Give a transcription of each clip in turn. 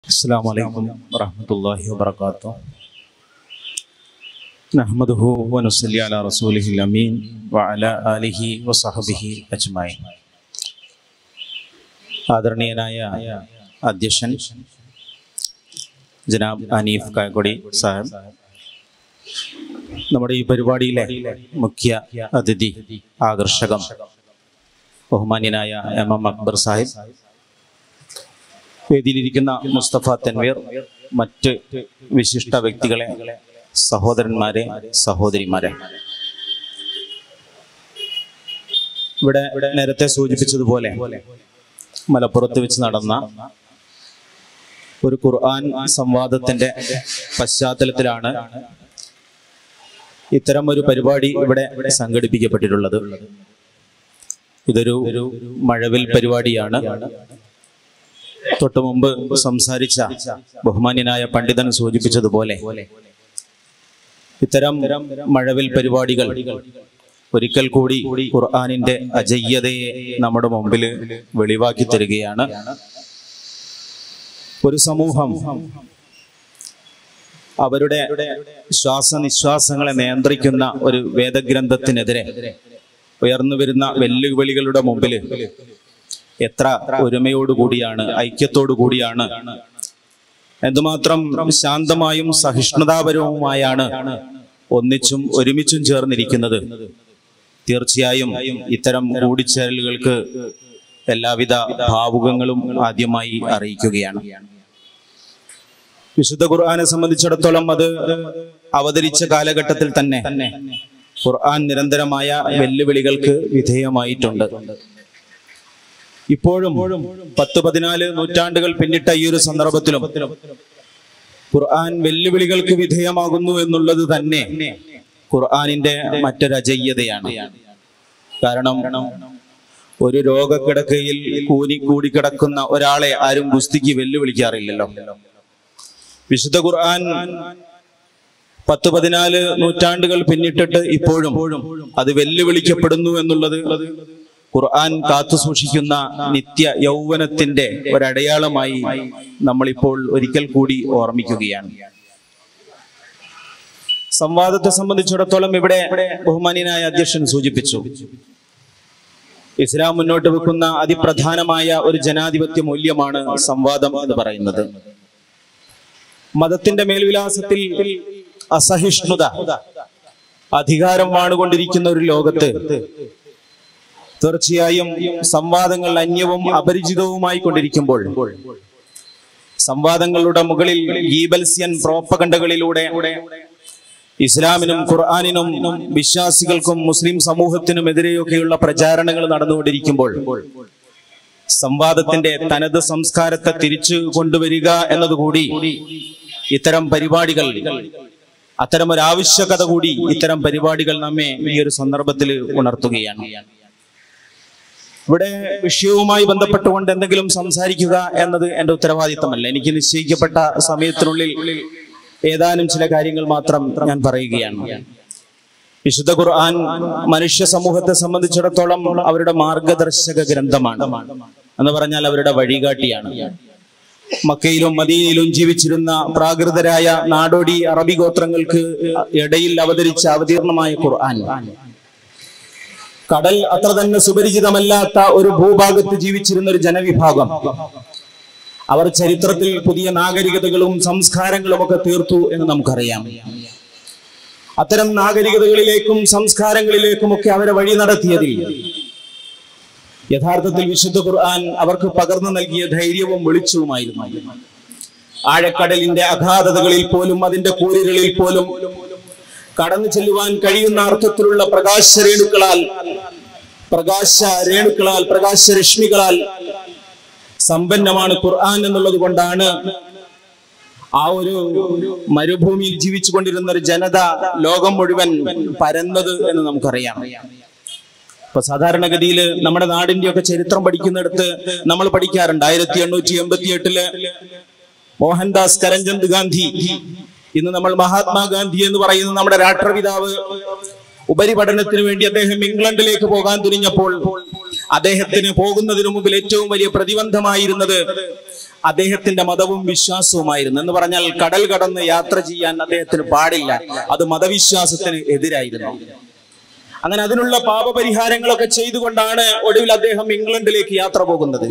السلام عليكم ورحمة الله وبركاته نحمده ونصلي على رسوله الأمين وعلى آله وصحبه أجمعين ആദരണീയനായ അധ്യക്ഷൻ ജനാബ് അനീഫ് കായക്കൊടി സാഹിബ് നമ്മുടെ ഈ പരിപാടിയിലെ മുഖ്യ അതിഥി ആകർഷകം ബഹുമാന്യനായ എം എം അക്ബർ സാഹിബ് വേദിയിലിരിക്കുന്ന മുസ്തഫ തൻവീർ മറ്റ് വിശിഷ്ട വ്യക്തികളെ സഹോദരന്മാരെ സഹോദരിമാരെ ഇവിടെ നേരത്തെ സൂചിപ്പിച്ചതുപോലെ മലപ്പുറത്ത് വെച്ച് നടന്ന ഒരു ഖുർആൻ സംവാദത്തിന്റെ പശ്ചാത്തലത്തിലാണ് ഇത്തരം ഒരു പരിപാടി ഇവിടെ സംഘടിപ്പിക്കപ്പെട്ടിട്ടുള്ളത് ഇതൊരു മഴവിൽ പരിപാടിയാണ് തൊട്ടു മുമ്പ് സംസാരിച്ച ബഹുമാന്യനായ പണ്ഡിതൻ സൂചിപ്പിച്ചതുപോലെ ഇത്തരം മഴവിൽ പരിപാടികൾ ഒരിക്കൽ കൂടി ഖുർആാനിന്റെ അജയ്യതയെ നമ്മുടെ മുമ്പിൽ വെളിവാക്കി തരികയാണ് ഒരു സമൂഹം അവരുടെ ശ്വാസനിശ്വാസങ്ങളെ നിയന്ത്രിക്കുന്ന ഒരു വേദഗ്രന്ഥത്തിനെതിരെ ഉയർന്നു വരുന്ന വെല്ലുവിളികളുടെ മുമ്പിൽ എത്ര ഒരുമയോടുകൂടിയാണ് ഐക്യത്തോടു കൂടിയാണ് എന്തുമാത്രം ശാന്തമായും സഹിഷ്ണുതാപരവുമായാണ് ഒന്നിച്ചും ഒരുമിച്ചും ചേർന്നിരിക്കുന്നത് തീർച്ചയായും ഇത്തരം കൂടിച്ചേരലുകൾക്ക് എല്ലാവിധ ഭാവുകങ്ങളും ആദ്യമായി അറിയിക്കുകയാണ് വിശുദ്ധ ഖുർആനെ സംബന്ധിച്ചിടത്തോളം അത് അവതരിച്ച കാലഘട്ടത്തിൽ തന്നെ ഖുർആൻ നിരന്തരമായ വെല്ലുവിളികൾക്ക് വിധേയമായിട്ടുണ്ട് ഇപ്പോഴും പത്ത് പതിനാല് നൂറ്റാണ്ടുകൾ പിന്നിട്ട ഈ ഒരു സന്ദർഭത്തിലും ഖുർആൻ വെല്ലുവിളികൾക്ക് വിധേയമാകുന്നു എന്നുള്ളത് തന്നെ ഖുർആനിന്റെ മറ്റൊരജയ്യതയാണ് കാരണം ഒരു രോഗക്കിടക്കയിൽ കൂനി കൂടി കിടക്കുന്ന ഒരാളെ ആരും ഗുസ്തിക്ക് വെല്ലുവിളിക്കാറില്ലല്ലോ വിശുദ്ധ ഖുർആൻ പത്ത് പതിനാല് നൂറ്റാണ്ടുകൾ പിന്നിട്ടിട്ട് ഇപ്പോഴും അത് വെല്ലുവിളിക്കപ്പെടുന്നു എന്നുള്ളത് ഖുർആൻ കാത്തു സൂക്ഷിക്കുന്ന നിത്യ യൗവനത്തിന്റെ ഒരടയാളമായി നമ്മളിപ്പോൾ ഒരിക്കൽ കൂടി ഓർമ്മിക്കുകയാണ് സംവാദത്തെ സംബന്ധിച്ചിടത്തോളം ഇവിടെ ബഹുമാന്യനായ അധ്യക്ഷൻ സൂചിപ്പിച്ചു ഇസ്ലാം മുന്നോട്ട് വെക്കുന്ന അതിപ്രധാനമായ ഒരു ജനാധിപത്യ മൂല്യമാണ് സംവാദം എന്ന് പറയുന്നത് മതത്തിന്റെ മേൽവിലാസത്തിൽ അസഹിഷ്ണുത അധികാരം വാണുകൊണ്ടിരിക്കുന്ന ഒരു ലോകത്ത് തീർച്ചയായും സംവാദങ്ങൾ അന്യവും അപരിചിതവുമായി കൊണ്ടിരിക്കുമ്പോൾ സംവാദങ്ങളുടെ മുകളിൽ ഗീബൽസ്യൻ പ്രോപ്പകണ്ടകളിലൂടെ ഇസ്ലാമിനും ഖുർആാനിനും വിശ്വാസികൾക്കും മുസ്ലിം സമൂഹത്തിനുമെതിരെയൊക്കെയുള്ള പ്രചാരണങ്ങൾ നടന്നുകൊണ്ടിരിക്കുമ്പോൾ സംവാദത്തിന്റെ തനത് സംസ്കാരത്തെ തിരിച്ചു കൊണ്ടുവരിക എന്നതുകൂടി ഇത്തരം പരിപാടികൾ അത്തരം ഒരു ആവശ്യകത കൂടി ഇത്തരം പരിപാടികൾ നമ്മെ ഈ ഒരു സന്ദർഭത്തിൽ ഉണർത്തുകയാണ് ഇവിടെ വിഷയവുമായി ബന്ധപ്പെട്ടുകൊണ്ട് എന്തെങ്കിലും സംസാരിക്കുക എന്നത് എന്റെ ഉത്തരവാദിത്തമല്ല എനിക്ക് നിശ്ചയിക്കപ്പെട്ട സമയത്തിനുള്ളിൽ ഏതാനും ചില കാര്യങ്ങൾ മാത്രം ഞാൻ പറയുകയാണ് വിശുദ്ധ ഖുർആൻ മനുഷ്യ സമൂഹത്തെ സംബന്ധിച്ചിടത്തോളം അവരുടെ മാർഗദർശക ഗ്രന്ഥമാണ് എന്ന് പറഞ്ഞാൽ അവരുടെ വഴികാട്ടിയാണ് മക്കയിലും മദീനയിലും ജീവിച്ചിരുന്ന പ്രാകൃതരായ നാടോടി അറബി ഗോത്രങ്ങൾക്ക് ഇടയിൽ അവതരിച്ച അവതീർണമായ ഖുർആൻ കടൽ അത്ര തന്നെ സുപരിചിതമല്ലാത്ത ഒരു ഭൂഭാഗത്ത് ജീവിച്ചിരുന്ന ഒരു ജനവിഭാഗം അവർ ചരിത്രത്തിൽ പുതിയ നാഗരികതകളും സംസ്കാരങ്ങളും ഒക്കെ തീർത്തു എന്ന് നമുക്കറിയാം അത്തരം നാഗരികതകളിലേക്കും സംസ്കാരങ്ങളിലേക്കും ഒക്കെ അവരെ വഴി നടത്തിയതിൽ യഥാർത്ഥത്തിൽ വിശുദ്ധ ഖുർആൻ അവർക്ക് പകർന്നു നൽകിയ ധൈര്യവും വെളിച്ചവുമായിരുന്നു ആഴക്കടലിന്റെ അഗാധതകളിൽ പോലും അതിന്റെ കൂരികളിൽ പോലും കടന്നു ചെല്ലുവാൻ കഴിയുന്ന അർത്ഥത്തിലുള്ള പ്രകാശ രേണുക്കളാൽ പ്രകാശ രേണുക്കളാൽ പ്രകാശ രശ്മികളാൽ സമ്പന്നമാണ് ഖുർആൻ എന്നുള്ളത് കൊണ്ടാണ് ആ ഒരു മരുഭൂമിയിൽ ജീവിച്ചു കൊണ്ടിരുന്ന ഒരു ജനത ലോകം മുഴുവൻ പരന്നത് എന്ന് നമുക്കറിയാം ഇപ്പൊ സാധാരണഗതിയിൽ നമ്മുടെ നാടിന്റെ ഒക്കെ ചരിത്രം പഠിക്കുന്നിടത്ത് നമ്മൾ പഠിക്കാറുണ്ട് ആയിരത്തി എണ്ണൂറ്റി എൺപത്തി എട്ടില് മോഹൻദാസ് കരംചന്ദ് ഗാന്ധി ഇന്ന് നമ്മൾ മഹാത്മാഗാന്ധി എന്ന് പറയുന്ന നമ്മുടെ രാഷ്ട്രപിതാവ് ഉപരിപഠനത്തിന് വേണ്ടി അദ്ദേഹം ഇംഗ്ലണ്ടിലേക്ക് പോകാൻ തുനിഞ്ഞപ്പോൾ അദ്ദേഹത്തിന് പോകുന്നതിന് മുമ്പിൽ ഏറ്റവും വലിയ പ്രതിബന്ധമായിരുന്നത് അദ്ദേഹത്തിന്റെ മതവും വിശ്വാസവുമായിരുന്നു എന്ന് പറഞ്ഞാൽ കടൽ കടന്ന് യാത്ര ചെയ്യാൻ അദ്ദേഹത്തിന് പാടില്ല അത് മതവിശ്വാസത്തിന് എതിരായിരുന്നു അങ്ങനെ അതിനുള്ള പാപപരിഹാരങ്ങളൊക്കെ ചെയ്തുകൊണ്ടാണ് ഒടുവിൽ അദ്ദേഹം ഇംഗ്ലണ്ടിലേക്ക് യാത്ര പോകുന്നത്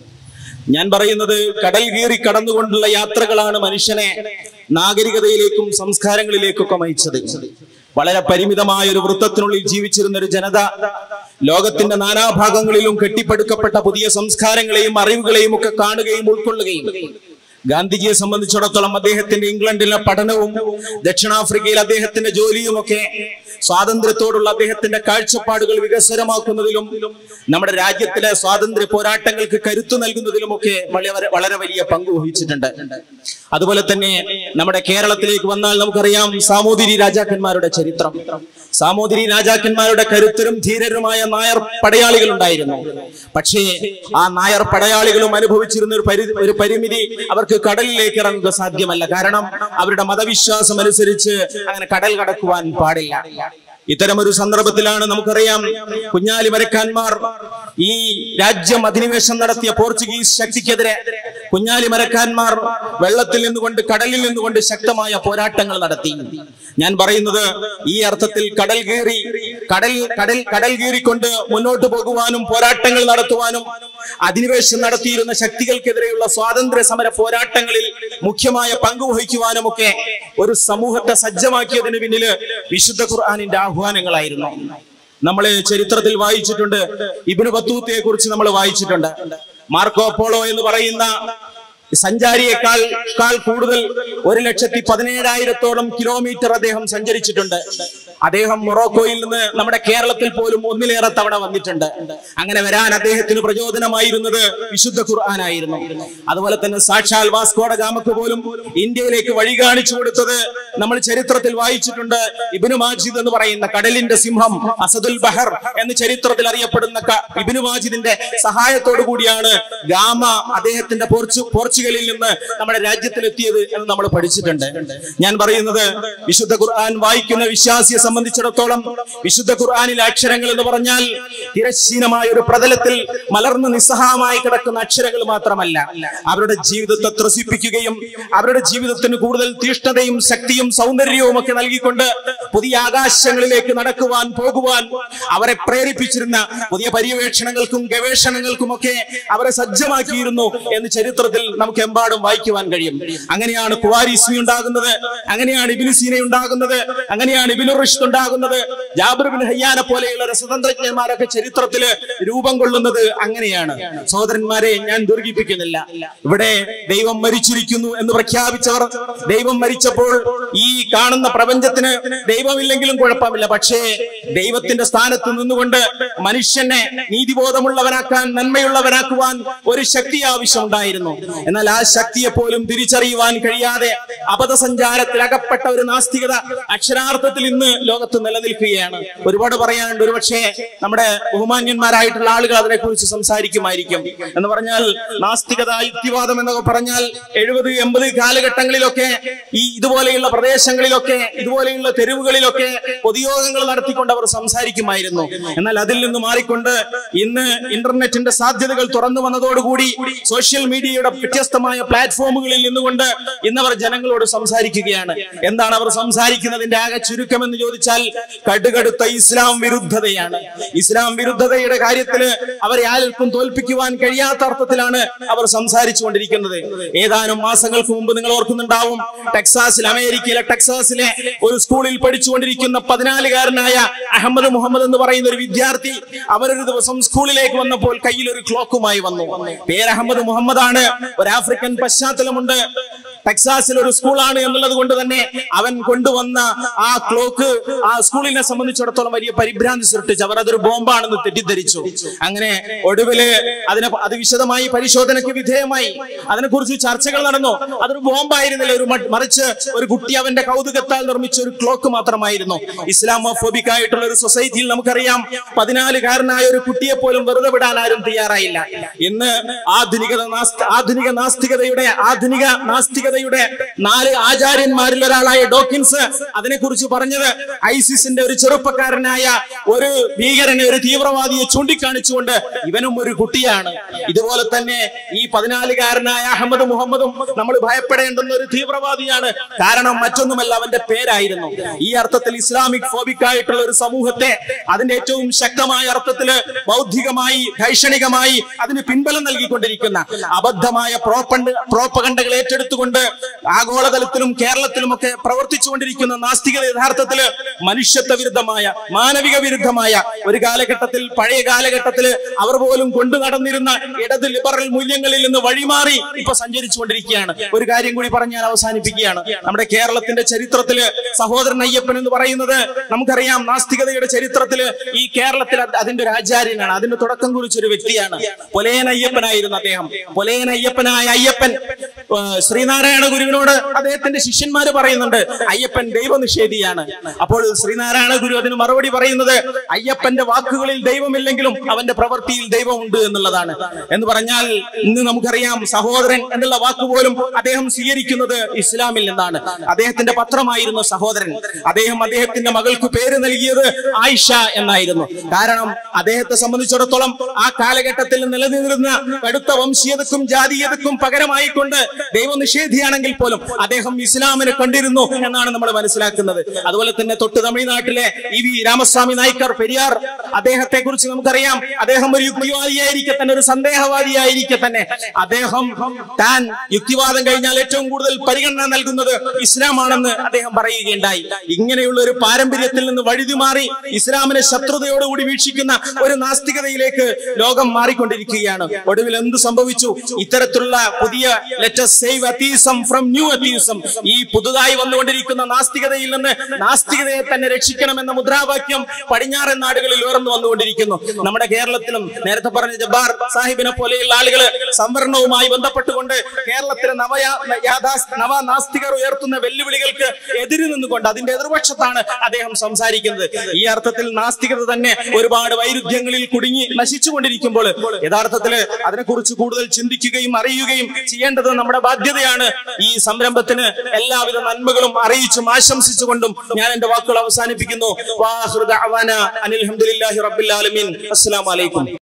ഞാൻ പറയുന്നത് കടൽ കീറി കടന്നുകൊണ്ടുള്ള യാത്രകളാണ് മനുഷ്യനെ നാഗരികതയിലേക്കും സംസ്കാരങ്ങളിലേക്കൊക്കെ നയിച്ചത് വളരെ പരിമിതമായ ഒരു വൃത്തത്തിനുള്ളിൽ ജീവിച്ചിരുന്ന ഒരു ജനത ലോകത്തിന്റെ നാനാഭാഗങ്ങളിലും കെട്ടിപ്പടുക്കപ്പെട്ട പുതിയ സംസ്കാരങ്ങളെയും അറിവുകളെയും ഒക്കെ കാണുകയും ഉൾക്കൊള്ളുകയും ഗാന്ധിജിയെ സംബന്ധിച്ചിടത്തോളം അദ്ദേഹത്തിന്റെ ഇംഗ്ലണ്ടിലെ പഠനവും ദക്ഷിണാഫ്രിക്കയിൽ അദ്ദേഹത്തിന്റെ ജോലിയുമൊക്കെ സ്വാതന്ത്ര്യത്തോടുള്ള അദ്ദേഹത്തിന്റെ കാഴ്ചപ്പാടുകൾ വികസനമാക്കുന്നതിലും നമ്മുടെ രാജ്യത്തിലെ സ്വാതന്ത്ര്യ പോരാട്ടങ്ങൾക്ക് കരുത്തു നൽകുന്നതിലുമൊക്കെ വളരെ വളരെ വലിയ പങ്ക് വഹിച്ചിട്ടുണ്ട് അതുപോലെ തന്നെ നമ്മുടെ കേരളത്തിലേക്ക് വന്നാൽ നമുക്കറിയാം സാമൂതിരി രാജാക്കന്മാരുടെ ചരിത്രം സാമൂതിരി രാജാക്കന്മാരുടെ കരുത്തരും ധീരരുമായ നായർ പടയാളികൾ ഉണ്ടായിരുന്നു പക്ഷേ ആ നായർ പടയാളികളും അനുഭവിച്ചിരുന്ന ഒരു പരി ഒരു പരിമിതി അവർക്ക് കടലിലേക്ക് ഇറങ്ങുക സാധ്യമല്ല കാരണം അവരുടെ മതവിശ്വാസം അനുസരിച്ച് അങ്ങനെ കടൽ കടക്കുവാൻ പാടില്ല ഇത്തരമൊരു സന്ദർഭത്തിലാണ് നമുക്കറിയാം കുഞ്ഞാലി മരക്കാന്മാർ ഈ രാജ്യം അധിനിവേശം നടത്തിയ പോർച്ചുഗീസ് ശക്തിക്കെതിരെ കുഞ്ഞാലി മരക്കാന്മാർ വെള്ളത്തിൽ നിന്നുകൊണ്ട് കടലിൽ നിന്നുകൊണ്ട് ശക്തമായ പോരാട്ടങ്ങൾ നടത്തി ഞാൻ പറയുന്നത് ഈ അർത്ഥത്തിൽ കടൽ കീറി കടൽ കടൽ കടൽ കീറിക്കൊണ്ട് മുന്നോട്ട് പോകുവാനും പോരാട്ടങ്ങൾ നടത്തുവാനും അധിനിവേശം നടത്തിയിരുന്ന ശക്തികൾക്കെതിരെയുള്ള സ്വാതന്ത്ര്യ സമര പോരാട്ടങ്ങളിൽ മുഖ്യമായ പങ്ക് വഹിക്കുവാനും ഒക്കെ ഒരു സമൂഹത്തെ സജ്ജമാക്കിയതിന് പിന്നില് വിശുദ്ധ ഖുർആാനിന്റെ ആഹ്വാനങ്ങളായിരുന്നു നമ്മൾ ചരിത്രത്തിൽ വായിച്ചിട്ടുണ്ട് ഇബിന് ബത്തൂത്തയെ കുറിച്ച് നമ്മൾ വായിച്ചിട്ടുണ്ട് മാർക്കോ പോളോ എന്ന് പറയുന്ന സഞ്ചാരിയേക്കാൾ കാൾ കൂടുതൽ ഒരു ലക്ഷത്തി പതിനേഴായിരത്തോളം കിലോമീറ്റർ അദ്ദേഹം സഞ്ചരിച്ചിട്ടുണ്ട് അദ്ദേഹം മൊറോക്കോയിൽ നിന്ന് നമ്മുടെ കേരളത്തിൽ പോലും ഒന്നിലേറെ തവണ വന്നിട്ടുണ്ട് അങ്ങനെ വരാൻ അദ്ദേഹത്തിന് പ്രചോദനമായിരുന്നത് വിശുദ്ധ ഖുർആനായിരുന്നു അതുപോലെ തന്നെ സാക്ഷാൽ വാസ്കോഡ ഗാമക്ക് പോലും ഇന്ത്യയിലേക്ക് വഴി കാണിച്ചു കൊടുത്തത് നമ്മൾ ചരിത്രത്തിൽ വായിച്ചിട്ടുണ്ട് ഇബിനു മാജിദ് എന്ന് പറയുന്ന കടലിന്റെ സിംഹം അസദുൽ ബഹർ എന്ന് ചരിത്രത്തിൽ അറിയപ്പെടുന്ന ക- ഇബിനു മാജിദിന്റെ സഹായത്തോടു കൂടിയാണ് ഗാമ അദ്ദേഹത്തിന്റെ പോർച്ചു പോർച്ചുഗലിൽ നിന്ന് നമ്മുടെ രാജ്യത്തിലെത്തിയത് എന്ന് നമ്മൾ പഠിച്ചിട്ടുണ്ട് ഞാൻ പറയുന്നത് വിശുദ്ധ ഖുർആൻ വായിക്കുന്ന വിശ്വാസിയെ സംബന്ധിച്ചിടത്തോളം വിശുദ്ധ ഖുർആനിലെ അക്ഷരങ്ങൾ എന്ന് പറഞ്ഞാൽ തിരശ്ചീനമായ ഒരു പ്രതലത്തിൽ മലർന്ന് നിസ്സഹായമായി കിടക്കുന്ന അക്ഷരങ്ങൾ മാത്രമല്ല അവരുടെ ജീവിതത്തെ ത്രസിപ്പിക്കുകയും അവരുടെ ജീവിതത്തിന് കൂടുതൽ തീഷ്ണതയും ശക്തിയും സൗന്ദര്യവും ഒക്കെ നൽകിക്കൊണ്ട് പുതിയ ആകാശങ്ങളിലേക്ക് നടക്കുവാൻ പോകുവാൻ അവരെ പ്രേരിപ്പിച്ചിരുന്ന പുതിയ പര്യവേക്ഷണങ്ങൾക്കും ഗവേഷണങ്ങൾക്കും ഒക്കെ അവരെ സജ്ജമാക്കിയിരുന്നു എന്ന് ചരിത്രത്തിൽ നമുക്ക് എമ്പാടും വായിക്കുവാൻ കഴിയും അങ്ങനെയാണ് കുവാരിസ്മി ഉണ്ടാകുന്നത് അങ്ങനെയാണ് ഇബിന് സീന ഉണ്ടാകുന്നത് അങ്ങനെയാണ് ഇബിനു റിഷ്ദ് ഉണ്ടാകുന്നത് ജാബിർ ബിൻ ഹയ്യാനെ പോലെയുള്ള രസതന്ത്രജ്ഞന്മാരൊക്കെ ചരിത്രത്തില് രൂപം കൊള്ളുന്നത് അങ്ങനെയാണ് സഹോദരന്മാരെ ഞാൻ ദുർഗിപ്പിക്കുന്നില്ല ഇവിടെ ദൈവം മരിച്ചിരിക്കുന്നു എന്ന് പ്രഖ്യാപിച്ചവർ ദൈവം മരിച്ചപ്പോൾ ഈ കാണുന്ന പ്രപഞ്ചത്തിന് ദൈവമില്ലെങ്കിലും കുഴപ്പമില്ല പക്ഷേ ദൈവത്തിന്റെ സ്ഥാനത്ത് നിന്നുകൊണ്ട് മനുഷ്യനെ നീതിബോധമുള്ളവനാക്കാൻ നന്മയുള്ളവനാക്കുവാൻ ഒരു ശക്തി ആവശ്യമുണ്ടായിരുന്നു എന്നാൽ ആ ശക്തിയെ പോലും തിരിച്ചറിയുവാൻ കഴിയാതെ അബദ്ധസഞ്ചാരത്തിൽ അകപ്പെട്ട ഒരു നാസ്തികത അക്ഷരാർത്ഥത്തിൽ ഇന്ന് ലോകത്ത് നിലനിൽക്കുകയാണ് ഒരുപാട് പറയാനുണ്ട് ഒരുപക്ഷെ നമ്മുടെ ബഹുമാന്യന്മാരായിട്ടുള്ള ആളുകൾ അതിനെക്കുറിച്ച് സംസാരിക്കുമായിരിക്കും എന്ന് പറഞ്ഞാൽ നാസ്തികത യുക്തിവാദം എന്നൊക്കെ പറഞ്ഞാൽ എഴുപത് എൺപത് കാലഘട്ടങ്ങളിലൊക്കെ ഈ ഇതുപോലെയുള്ള പ്രദേശങ്ങളിലൊക്കെ ഇതുപോലെയുള്ള തെരുവുകളിലൊക്കെ പൊതുയോഗങ്ങൾ നടത്തിക്കൊണ്ട് അവർ സംസാരിക്കുമായിരുന്നു എന്നാൽ അതിൽ നിന്ന് മാറിക്കൊണ്ട് ഇന്ന് ഇന്റർനെറ്റിന്റെ സാധ്യതകൾ തുറന്നു വന്നതോടുകൂടി സോഷ്യൽ മീഡിയയുടെ വ്യത്യസ്തമായ പ്ലാറ്റ്ഫോമുകളിൽ നിന്നുകൊണ്ട് ഇന്നവർ ജനങ്ങളോട് സംസാരിക്കുകയാണ് എന്താണ് അവർ സംസാരിക്കുന്നതിന്റെ ആകെ ചുരുക്കം എന്ന് ചോദിച്ചാൽ കടുകടുത്ത ഇസ്ലാം വിരുദ്ധതയാണ് ഇസ്ലാം വിരുദ്ധതയുടെ കാര്യത്തില് അവരെ ആർക്കും തോൽപ്പിക്കുവാൻ കഴിയാത്ത അർത്ഥത്തിലാണ് അവർ സംസാരിച്ചു കൊണ്ടിരിക്കുന്നത് ഏതാനും മാസങ്ങൾക്ക് മുമ്പ് നിങ്ങൾ ഓർക്കുന്നുണ്ടാവും ടെക്സാസിൽ അമേരിക്കയിലെ ടെക്സാസിലെ ഒരു സ്കൂളിൽ പഠിച്ചുകൊണ്ടിരിക്കുന്ന പതിനാലുകാരനായ അഹമ്മദ് മുഹമ്മദ് എന്ന് പറയുന്ന ഒരു വിദ്യാർത്ഥി അവരൊരു ദിവസം സ്കൂളിലേക്ക് വന്നപ്പോൾ കയ്യിൽ ഒരു ക്ലോക്കുമായി വന്നു പേര് അഹമ്മദ് മുഹമ്മദ് ആണ് ഒരു ആഫ്രിക്കൻ പശ്ചാത്തലമുണ്ട് ടെക്സാസിൽ ഒരു സ്കൂളാണ് എന്നുള്ളത് കൊണ്ട് തന്നെ അവൻ കൊണ്ടുവന്ന ആ ക്ലോക്ക് ആ സ്കൂളിനെ സംബന്ധിച്ചിടത്തോളം വലിയ പരിഭ്രാന്തി സൃഷ്ടിച്ചു അവർ അതൊരു ബോംബാണെന്ന് തെറ്റിദ്ധരിച്ചു അങ്ങനെ ഒടുവില് അതിനെ അത് വിശദമായി പരിശോധനയ്ക്ക് വിധേയമായി അതിനെക്കുറിച്ച് ചർച്ചകൾ നടന്നു അതൊരു ബോംബായിരുന്നില്ല ഒരു മ- മറിച്ച് ഒരു കുട്ടി അവന്റെ കൗതുകത്താൽ നിർമ്മിച്ച ഒരു ക്ലോക്ക് മാത്രമായിരുന്നു ഇസ്ലാമോഫോബിക് ആയിട്ടുള്ള ഒരു സൊസൈറ്റിയിൽ നമുക്കറിയാം പതിനാലുകാരനായ ഒരു കുട്ടിയെ പോലും വെറുതെ വിടാൻ ആരും തയ്യാറായില്ല ഇന്ന് ആധുനികത നാസ്ത- ആധുനിക നാസ്തികതയുടെ ആധുനിക നാസ്തികതയുടെ നാസ്തികതയുടെ നാല് ആചാര്യന്മാരിൽ ഒരാളായ ഡോക്കിൻസ് അതിനെക്കുറിച്ച് പറഞ്ഞത് ഐസിസിന്റെ ഒരു ചെറുപ്പക്കാരനായ ഒരു ഭീകരനെ ഒരു തീവ്രവാദിയെ ചൂണ്ടിക്കാണിച്ചുകൊണ്ട് ഇവനും ഒരു കുട്ടിയാണ് ഇതുപോലെ തന്നെ ഈ പതിനാലുകാരനായ അഹമ്മദ് മുഹമ്മദും നമ്മൾ ഭയപ്പെടേണ്ടുന്ന ഒരു തീവ്രവാദിയാണ് കാരണം മറ്റൊന്നുമല്ല അവന്റെ പേരായിരുന്നു ഈ അർത്ഥത്തിൽ ഇസ്ലാമിക് ഫോബിക് ആയിട്ടുള്ള ഒരു സമൂഹത്തെ അതിന്റെ ഏറ്റവും ശക്തമായ അർത്ഥത്തില് ബൗദ്ധികമായി ധൈഷണികമായി അതിന് പിൻബലം നൽകിക്കൊണ്ടിരിക്കുന്ന അബദ്ധമായ പ്രോപ്പണ്ട് പ്രോപ്പകണ്ടകൾ ഏറ്റെടുത്തുകൊണ്ട് ആഗോളതലത്തിലും കേരളത്തിലും ഒക്കെ പ്രവർത്തിച്ചുകൊണ്ടിരിക്കുന്ന നാസ്തികത യഥാർത്ഥത്തില് മനുഷ്യത്വ വിരുദ്ധമായ മാനവിക വിരുദ്ധമായ ഒരു കാലഘട്ടത്തിൽ പഴയ കാലഘട്ടത്തിൽ അവർ പോലും കൊണ്ടു നടന്നിരുന്ന ഇടത് ലിബറൽ മൂല്യങ്ങളിൽ നിന്ന് വഴിമാറി ഇപ്പൊ സഞ്ചരിച്ചുകൊണ്ടിരിക്കുകയാണ് ഒരു കാര്യം കൂടി പറഞ്ഞ് ഞാൻ അവസാനിപ്പിക്കുകയാണ് നമ്മുടെ കേരളത്തിന്റെ ചരിത്രത്തില് സഹോദരൻ അയ്യപ്പൻ എന്ന് പറയുന്നത് നമുക്കറിയാം നാസ്തികതയുടെ ചരിത്രത്തില് ഈ കേരളത്തിൽ അത് അതിന്റെ ഒരു ആചാര്യനാണ് അതിന്റെ തുടക്കം കുറിച്ച ഒരു വ്യക്തിയാണ് പൊലേൻ അയ്യപ്പനായിരുന്നു അദ്ദേഹം പൊലേൻ അയ്യപ്പനായ അയ്യപ്പൻ ആ, ശ്രീനാരായണ ഗുരുവിനോട് അദ്ദേഹത്തിന്റെ ശിഷ്യന്മാര് പറയുന്നുണ്ട് അയ്യപ്പൻ ദൈവനിഷേധിയാണ് അപ്പോൾ ശ്രീനാരായണ ഗുരു അതിന് മറുപടി പറയുന്നത് അയ്യപ്പന്റെ വാക്കുകളിൽ ദൈവമില്ലെങ്കിലും അവന്റെ പ്രവൃത്തിയിൽ ദൈവമുണ്ട് എന്നുള്ളതാണ് എന്ന് പറഞ്ഞാൽ ഇന്ന് നമുക്കറിയാം സഹോദരൻ എന്നുള്ള വാക്ക് പോലും അദ്ദേഹം സ്വീകരിക്കുന്നത് ഇസ്ലാമിൽ നിന്നാണ് അദ്ദേഹത്തിന്റെ പത്രമായിരുന്നു സഹോദരൻ അദ്ദേഹം അദ്ദേഹത്തിന്റെ മകൾക്ക് പേര് നൽകിയത് ആയിഷ എന്നായിരുന്നു കാരണം അദ്ദേഹത്തെ സംബന്ധിച്ചിടത്തോളം ആ കാലഘട്ടത്തിൽ നിലനിന്നിരുന്ന കടുത്ത വംശീയതക്കും ജാതീയതക്കും പകരമായിക്കൊണ്ട് ദൈവനിഷേധിയാണെങ്കിൽ പോലും അദ്ദേഹം ഇസ്ലാമിനെ കണ്ടിരുന്നു എന്നാണ് നമ്മൾ മനസ്സിലാക്കുന്നത് അതുപോലെ തന്നെ തൊട്ട് തമിഴ്നാട്ടിലെ ഇ വി രാമസ്വാമി നായ്ക്കർ പെരിയാർ അദ്ദേഹത്തെ കുറിച്ച് നമുക്കറിയാം അദ്ദേഹം ഒരു യുക്തിവാദിയായിരിക്കെ തന്നെ ഒരു സന്ദേഹവാദിയായിരിക്കെ തന്നെ അദ്ദേഹം താൻ യുക്തിവാദം കഴിഞ്ഞാൽ ഏറ്റവും കൂടുതൽ പരിഗണന നൽകുന്നത് ഇസ്ലാമാണെന്ന് അദ്ദേഹം പറയുകയുണ്ടായി ഇങ്ങനെയുള്ള ഒരു പാരമ്പര്യത്തിൽ നിന്ന് വഴുതി മാറി ഇസ്ലാമിനെ ശത്രുതയോടുകൂടി വീക്ഷിക്കുന്ന ഒരു നാസ്തികതയിലേക്ക് ലോകം മാറിക്കൊണ്ടിരിക്കുകയാണ് ഒടുവിൽ എന്ത് സംഭവിച്ചു ഇത്തരത്തിലുള്ള പുതിയ let's save atheism from new atheism ഈ പുതുതായി വന്നുകൊണ്ടിരിക്കുന്ന നാസ്തികതയിൽ നിന്ന് നാസ്തികതയെ തന്നെ രക്ഷിക്കണമെന്ന മുദ്രാവാക്യം പടിഞ്ഞാറൻ നാടുകളിൽ ഉയർന്നു വന്നുകൊണ്ടിരിക്കുന്നു നമ്മുടെ കേരളത്തിലും നേരത്തെ പറഞ്ഞ ജബ്ബാർ സാഹിബിനെ പോലെയുള്ള ആളുകൾ സംവരണവുമായി ബന്ധപ്പെട്ടുകൊണ്ട് കേരളത്തിലെ നവയാ യാഥാസ് നവ നാസ്തികർ ഉയർത്തുന്ന വെല്ലുവിളികൾക്ക് എതിര് നിന്നുകൊണ്ട് അതിന്റെ എതിർപക്ഷത്താണ് അദ്ദേഹം സംസാരിക്കുന്നത് ഈ അർത്ഥത്തിൽ നാസ്തികത തന്നെ ഒരുപാട് വൈരുദ്ധ്യങ്ങളിൽ കുടുങ്ങി നശിച്ചുകൊണ്ടിരിക്കുമ്പോൾ യഥാർത്ഥത്തില് അതിനെക്കുറിച്ച് കൂടുതൽ ചിന്തിക്കുകയും അറിയുകയും ചെയ്യേണ്ടത് നമ്മുടെ ബാധ്യതയാണ് ഈ സംരംഭത്തിന് എല്ലാവിധ നന്മകളും അറിയിച്ചും ആശംസിച്ചുകൊണ്ടും ഞാൻ എന്റെ വാക്കുകൾ അവസാനിപ്പിക്കുന്നു വാഹൃദ അവാന അനിൽ ഹംദുലില്ലാഹി റബ്ബിൽ ആലമീൻ അസ്സലാമു അലൈക്കും